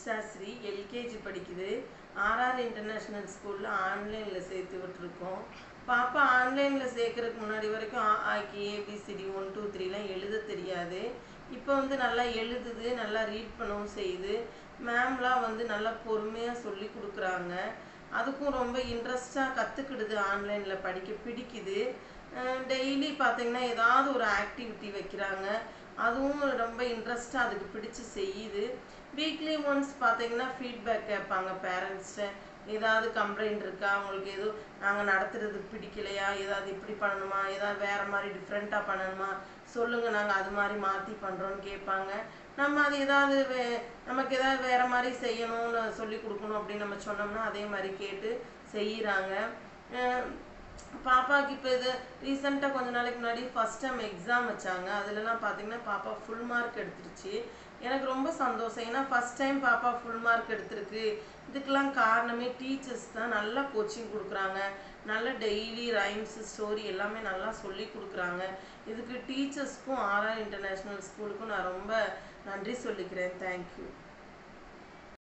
உஷாஸ்ரீ LKG படிக்குது RR international ஸ்கூலில் ஆன்லைனில் சேர்த்து விட்டுருக்கோம் பாப்பா ஆன்லைனில் சேர்க்கறதுக்கு முன்னாடி வரைக்கும் ஆ ஆக்கி ஏபிசிடி ஒன் டூ த்ரீலாம் எழுத தெரியாது இப்போ வந்து நல்லா எழுதுது நல்லா ரீட் பண்ணவும் செய்யுது மேம்லாம் வந்து நல்லா பொறுமையாக சொல்லி கொடுக்குறாங்க அதுக்கும் ரொம்ப இன்ட்ரெஸ்டாக கற்றுக்கிடுது ஆன்லைனில் படிக்க பிடிக்குது டெய்லி பார்த்தீங்கன்னா ஏதாவது ஒரு ஆக்டிவிட்டி வைக்கிறாங்க அதுவும் ரொம்ப இன்ட்ரெஸ்டாக அதுக்கு பிடிச்சு செய்யுது வீக்லி ஒன்ஸ் பார்த்தீங்கன்னா ஃபீட்பேக் கேட்பாங்க பேரண்ட்ஸ்கிட்ட ஏதாவது கம்ப்ளைண்ட் இருக்கா அவங்களுக்கு எதுவும் நாங்கள் நடத்துறது பிடிக்கலையா ஏதாவது இப்படி பண்ணணுமா ஏதாவது வேறு மாதிரி டிஃப்ரெண்ட்டாக பண்ணணுமா சொல்லுங்கள் நாங்கள் அது மாதிரி மாற்றி பண்ணுறோன்னு கேட்பாங்க நம்ம அது ஏதாவது வே நமக்கு ஏதாவது வேறு மாதிரி செய்யணும்னு சொல்லி கொடுக்கணும் அப்படின்னு நம்ம சொன்னோம்னா அதே மாதிரி கேட்டு செய்கிறாங்க பாப்பாவுக்கு இப்போ இது ரீசெண்டாக கொஞ்ச நாளைக்கு முன்னாடி ஃபஸ்ட் டைம் எக்ஸாம் வச்சாங்க அதுலலாம் பார்த்தீங்கன்னா பாப்பா ஃபுல் மார்க் எடுத்துருச்சு எனக்கு ரொம்ப சந்தோஷம் ஏன்னா ஃபஸ்ட் டைம் பாப்பா ஃபுல் மார்க் எடுத்திருக்கு இதுக்கெல்லாம் காரணமே டீச்சர்ஸ் தான் நல்லா கோச்சிங் கொடுக்குறாங்க நல்ல டெய்லி ரைம்ஸ் ஸ்டோரி எல்லாமே நல்லா சொல்லி கொடுக்குறாங்க இதுக்கு டீச்சர்ஸ்க்கும் ஆர்ஆர் இன்டர்நேஷ்னல் ஸ்கூலுக்கும் நான் ரொம்ப நன்றி சொல்லிக்கிறேன் தேங்க்யூ